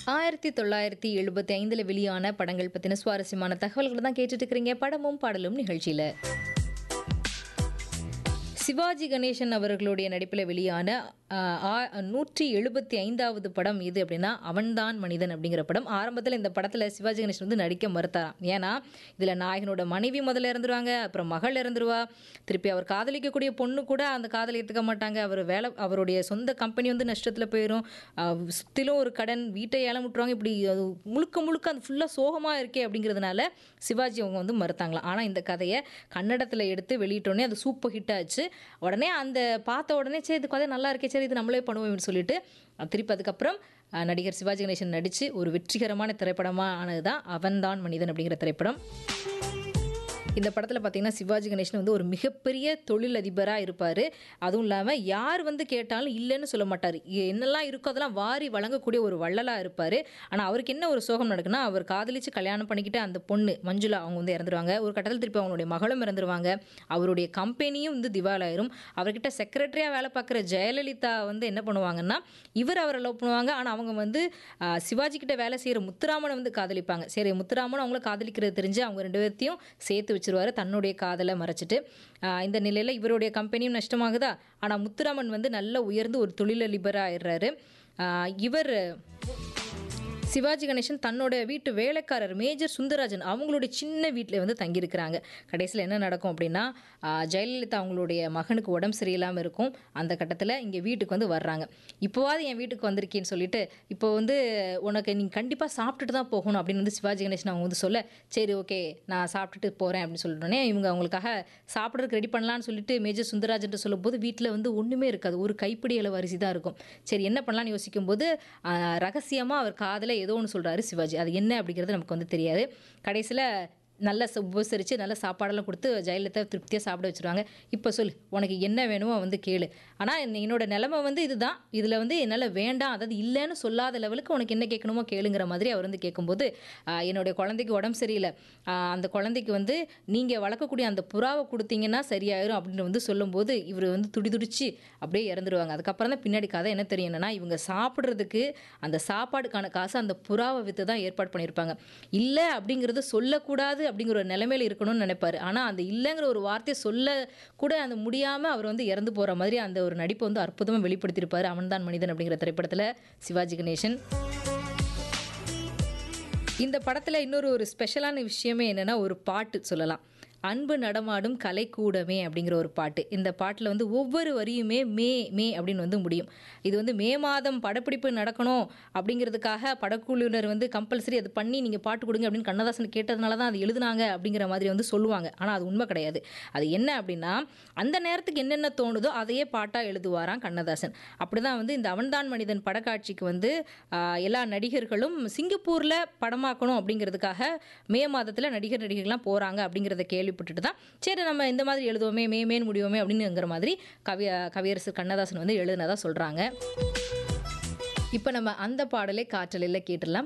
ஆயிரத்தி தொள்ளாயிரத்தி எழுபத்தி ஐந்தில் வெளியான படங்கள் பற்றின சுவாரஸ்யமான தகவல்களை தான் கேட்டுட்டு இருக்கிறீங்க படமும் பாடலும் நிகழ்ச்சியில் சிவாஜி கணேசன் அவர்களுடைய நடிப்பில் வெளியான ஆஹ், ஆ- நூற்றி எழுபத்தி ஐந்தாவது படம் இது அப்படின்னா அவன்தான் மனிதன் அப்படிங்கிற படம் ஆரம்பத்தில் இந்த படத்தில் சிவாஜி கணேசன் வந்து நடிக்க மறுத்தாராம் ஏன்னா இதில் நாயகனோட மனைவி முதல்ல இறந்துருவாங்க அப்புறம் மகள் இறந்துருவா திருப்பி அவர் காதலிக்கக்கூடிய பொண்ணு கூட அந்த காதலை ஏற்றுக்க மாட்டாங்க அவர் வேலை அவருடைய சொந்த கம்பெனி வந்து நஷ்டத்தில் போயிடும் சுற்றிலும் ஒரு கடன் வீட்டை ஏலம் விட்டுருவாங்க இப்படி அது முழுக்க முழுக்க அது ஃபுல்லாக சோகமாக இருக்கே அப்படிங்கிறதுனால சிவாஜி அவங்க வந்து மறுத்தாங்களாம் ஆனால் இந்த கதையை கன்னடத்தில் எடுத்து வெளியிட்டோடனே அது சூப்பர் ஹிட் ஆச்சு உடனே அந்த பார்த்த உடனே சரி இது கதை நல்லா இருக்கே சரி இது நம்மளே பண்ணுவோம்னு சொல்லிட்டு அஹ் திருப்பி அதுக்கப்புறம் அஹ் நடிகர் சிவாஜி கணேசன் நடித்து ஒரு வெற்றிகரமான திரைப்படமாக ஆனது தான் அவன்தான் மனிதன் அப்படிங்கிற திரைப்படம் இந்த படத்தில் பார்த்தீங்கன்னா சிவாஜி கணேசன் வந்து ஒரு மிகப்பெரிய தொழில் அதிபராக இருப்பார் அதுவும் இல்லாமல் யார் வந்து கேட்டாலும் இல்லைன்னு சொல்ல மாட்டார் என்னெல்லாம் இருக்கோ அதெல்லாம் வாரி வழங்கக்கூடிய ஒரு வள்ளலாக இருப்பார் ஆனால் அவருக்கு என்ன ஒரு சோகம் நடக்குன்னா அவர் காதலிச்சு கல்யாணம் பண்ணிக்கிட்டு அந்த பொண்ணு மஞ்சுளா அவங்க வந்து இறந்துருவாங்க ஒரு கட்டத்தில் திருப்பி அவங்களுடைய மகளும் இறந்துருவாங்க அவருடைய கம்பெனியும் வந்து திவாலாயிரும் அவர்கிட்ட செக்ரட்டரியாக வேலை பார்க்குற ஜெயலலிதா வந்து என்ன பண்ணுவாங்கன்னா இவர் அவரை லவ் பண்ணுவாங்க ஆனால் அவங்க வந்து ஆஹ், சிவாஜி கிட்ட வேலை செய்கிற முத்துராமனை வந்து காதலிப்பாங்க சரி முத்துராமன் அவங்கள காதலிக்கிறது தெரிஞ்சு அவங்க ரெண்டு பேர்த்தையும் சேர்த்து வச்சிருவாரு தன்னுடைய காதலை மறைச்சிட்டு ஆஹ், இந்த நிலையில் இவருடைய கம்பெனியும் நஷ்டமாகுதா ஆனால் முத்துராமன் வந்து நல்ல உயர்ந்து ஒரு தொழிலதிபராக ஆயிடுறாரு ஆஹ், இவர் சிவாஜி கணேசன் தன்னோட வீட்டு வேலைக்காரர் மேஜர் சுந்தரராஜன் அவங்களுடைய சின்ன வீட்டில் வந்து தங்கியிருக்கிறாங்க கடைசியில் என்ன நடக்கும் அப்படின்னா ஆஹ், ஜெயலலிதா அவங்களுடைய மகனுக்கு உடம்பு சரியில்லாமல் இருக்கும் அந்த கட்டத்தில் இங்கே வீட்டுக்கு வந்து வர்றாங்க இப்போவாது என் வீட்டுக்கு வந்திருக்கேன்னு சொல்லிட்டு இப்போ வந்து உனக்கு நீங்கள் கண்டிப்பாக சாப்பிட்டுட்டு தான் போகணும் அப்படின்னு வந்து சிவாஜி கணேசன் அவங்க வந்து சொல்ல சரி ஓகே நான் சாப்பிட்டுட்டு போகிறேன் அப்படின்னு சொல்லிட்டோன்னே இவங்க அவங்களுக்காக சாப்பிட்றதுக்கு ரெடி பண்ணலான்னு சொல்லிட்டு மேஜர் சுந்தரராஜன் சொல்லும்போது வீட்டில் வந்து ஒன்றுமே இருக்காது ஒரு கைப்பிடி அளவு அரிசி தான் இருக்கும் சரி என்ன பண்ணலாம்னு யோசிக்கும்போது ரகசியமாக அவர் காதில் ஏதோ ஒன்று சொல்கிறாரு சிவாஜி அது என்ன அப்படிங்கிறது நமக்கு வந்து தெரியாது கடைசியில் நல்ல ச- உபசரித்து நல்ல சாப்பாடெல்லாம் கொடுத்து ஜெயலலிதா திருப்தியாக சாப்பிட வச்சுருவாங்க இப்போ சொல் உனக்கு என்ன வேணுமோ வந்து கேளு ஆனால் என்னோட நிலைமை வந்து இதுதான் இதில் வந்து என்னால் வேண்டாம் அதாவது இல்லைன்னு சொல்லாத லெவலுக்கு உனக்கு என்ன கேட்கணுமோ கேளுங்கிற மாதிரி அவர் வந்து கேட்கும்போது ஆஹ், என்னுடைய குழந்தைக்கு உடம்பு சரியில்லை ஆஹ், அந்த குழந்தைக்கு வந்து நீங்கள் வளர்க்கக்கூடிய அந்த புறாவை கொடுத்தீங்கன்னா சரியாயிரும் அப்படின்னு வந்து சொல்லும்போது இவர் வந்து துடி துடிச்சு அப்படியே இறந்துருவாங்க அதுக்கப்புறம் தான் பின்னாடி கதை என்ன தெரியும் என்னன்னா இவங்க சாப்பிட்றதுக்கு அந்த சாப்பாடுக்கான காசு அந்த புறாவை விற்று தான் ஏற்பாடு பண்ணியிருப்பாங்க இல்லை அப்படிங்கிறது சொல்லக்கூடாது அப்படிங்கிற ஒரு நிலைமையில இருக்கணும்னு நினைப்பாரு ஆனால் அந்த இல்லைங்கிற ஒரு வார்த்தையை சொல்ல கூட அந்த முடியாமல் அவர் வந்து இறந்து போகிற மாதிரி அந்த ஒரு நடிப்பை வந்து அற்புதமாக வெளிப்படுத்தியிருப்பாரு அவன்தான் மனிதன் அப்படிங்கிற திரைப்படத்தில் சிவாஜி கணேசன் இந்த படத்தில் இன்னொரு ஒரு ஸ்பெஷலான விஷயமே என்னென்னா ஒரு பாட்டு சொல்லலாம் அன்பு நடமாடும் கலைக்கூடமே அப்படிங்கிற ஒரு பாட்டு இந்த பாட்டில் வந்து ஒவ்வொரு வரியுமே மே மே அப்படின்னு வந்து முடியும் இது வந்து மே மாதம் படப்பிடிப்பு நடக்கணும் அப்படிங்கிறதுக்காக படக்குழுவினர் வந்து கம்பல்சரி அது பண்ணி நீங்கள் பாட்டு கொடுங்க அப்படின்னு கண்ணதாசன் கேட்டதுனால தான் அது எழுதுனாங்க அப்படிங்கிற மாதிரி வந்து சொல்லுவாங்க ஆனால் அது உண்மை கிடையாது அது என்ன அப்படின்னா அந்த நேரத்துக்கு என்னென்ன தோணுதோ அதையே பாட்டாக எழுதுவாராம் கண்ணதாசன் அப்படி தான் வந்து இந்த அவன்தான் மனிதன் படக்காட்சிக்கு வந்து ஆஹ், எல்லா நடிகர்களும் சிங்கப்பூரில் படமாக்கணும் அப்படிங்கிறதுக்காக மே மாதத்தில் நடிகர் நடிகர்கள்லாம் போகிறாங்க அப்படிங்கிறத கேள்விப்பட்டுட்டு தான் சரி நம்ம இந்த மாதிரி எழுதுவோமே மே மேன் முடியுமே அப்படிங்கிற மாதிரி கவி கவியரசர் கண்ணதாசன் வந்து எழுதுனதா சொல்கிறாங்க இப்போ நம்ம அந்த பாடலை காற்றலையில் கேட்டுடலாம்